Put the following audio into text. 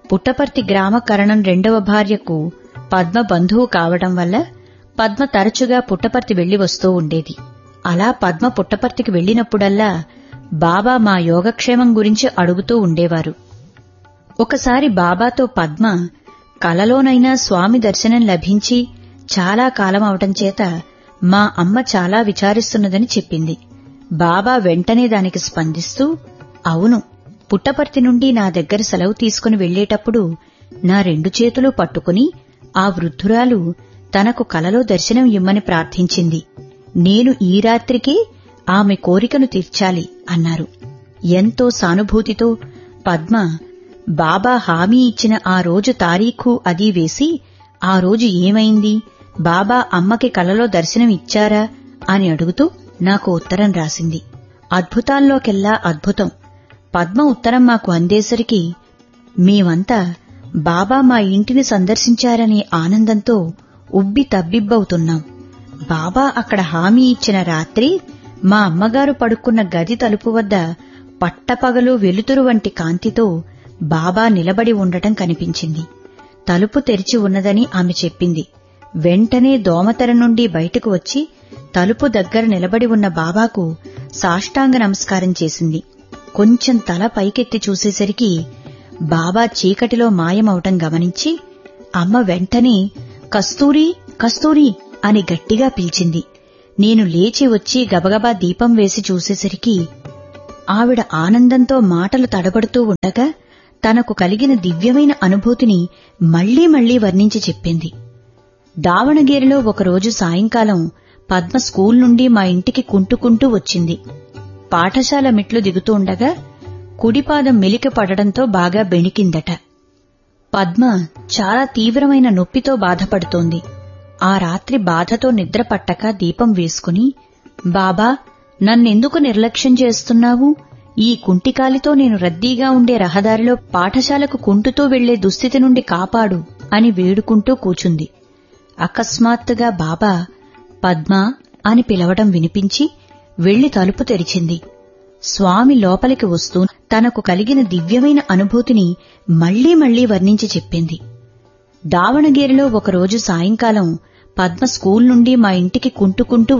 పుట్టపర్తి గ్రామకరణం రెండవ భార్యకు పద్మ బంధువు కావడం వల్ల పద్మ తరచుగా పుట్టపర్తి వెళ్లి వస్తూ ఉండేది అలా పద్మ పుట్టపర్తికి వెళ్లినప్పుడల్లా బాబా మా యోగక్షేమం గురించి అడుగుతూ ఉండేవారు ఒకసారి బాబాతో పద్మ కలలోనైనా స్వామి దర్శనం లభించి చాలా కాలం అవటం చేత మా అమ్మ చాలా విచారిస్తున్నదని చెప్పింది బాబా వెంటనే దానికి స్పందిస్తూ అవును పుట్టపర్తి నుండి నా దగ్గర సెలవు తీసుకుని వెళ్లేటప్పుడు నా రెండు చేతులు పట్టుకుని ఆ వృద్ధురాలు తనకు కలలో దర్శనం ఇమ్మని ప్రార్థించింది నేను ఈ రాత్రికి ఆమె కోరికను తీర్చాలి అన్నారు ఎంతో సానుభూతితో పద్మ బాబా హామీ ఇచ్చిన ఆ రోజు తారీఖు అది వేసి ఆ రోజు ఏమైంది బాబా అమ్మకి కలలో దర్శనం ఇచ్చారా అని అడుగుతూ నాకు ఉత్తరం రాసింది అద్భుతాల్లోకెల్లా అద్భుతం పద్మ ఉత్తరం మాకు అందేసరికి మేమంతా బాబా మా ఇంటిని సందర్శించారనే ఆనందంతో ఉబ్బి తబ్బిబ్బవుతున్నాం బాబా అక్కడ హామీ ఇచ్చిన రాత్రి మా అమ్మగారు పడుకున్న గది తలుపు వద్ద పట్టపగలు వెలుతురు వంటి కాంతితో బాబా నిలబడి ఉండటం కనిపించింది తలుపు తెరిచి ఉన్నదని ఆమె చెప్పింది వెంటనే దోమతెర నుండి బయటకు వచ్చి తలుపు దగ్గర నిలబడి ఉన్న బాబాకు సాష్టాంగ నమస్కారం చేసింది కొంచెం తల పైకెత్తి చూసేసరికి బాబా చీకటిలో మాయమవటం గమనించి అమ్మ వెంటనే కస్తూరి కస్తూరి అని గట్టిగా పిలిచింది నేను లేచి వచ్చి గబగబా దీపం వేసి చూసేసరికి ఆవిడ ఆనందంతో మాటలు తడబడుతూ ఉండగా తనకు కలిగిన దివ్యమైన అనుభూతిని మళ్లీ మళ్లీ వర్ణించి చెప్పింది దావణగిరిలో ఒకరోజు సాయంకాలం పద్మ స్కూల్ నుండి మా ఇంటికి కుంటుకుంటూ వచ్చింది పాఠశాల మెట్లు దిగుతూ ఉండగా కుడిపాదం మెలిక పడడంతో బాగా బెణికిందట పద్మ చాలా తీవ్రమైన నొప్పితో బాధపడుతోంది ఆ రాత్రి బాధతో నిద్ర పట్టక దీపం వేసుకుని బాబా నన్నెందుకు నిర్లక్ష్యం చేస్తున్నావు ఈ కుంటికాలితో నేను రద్దీగా ఉండే రహదారిలో పాఠశాలకు కుంటుతూ వెళ్లే దుస్థితి నుండి కాపాడు అని వేడుకుంటూ కూచుంది అకస్మాత్తుగా బాబా పద్మ అని పిలవడం వినిపించి వెళ్లి తలుపు తెరిచింది స్వామి లోపలికి వస్తూ తనకు కలిగిన దివ్యమైన అనుభూతిని మళ్లీ మళ్లీ వర్ణించి చెప్పింది దావణగిరిలో ఒకరోజు సాయంకాలం పద్మ స్కూల్ నుండి మా ఇంటికి కుంటుకుంటూ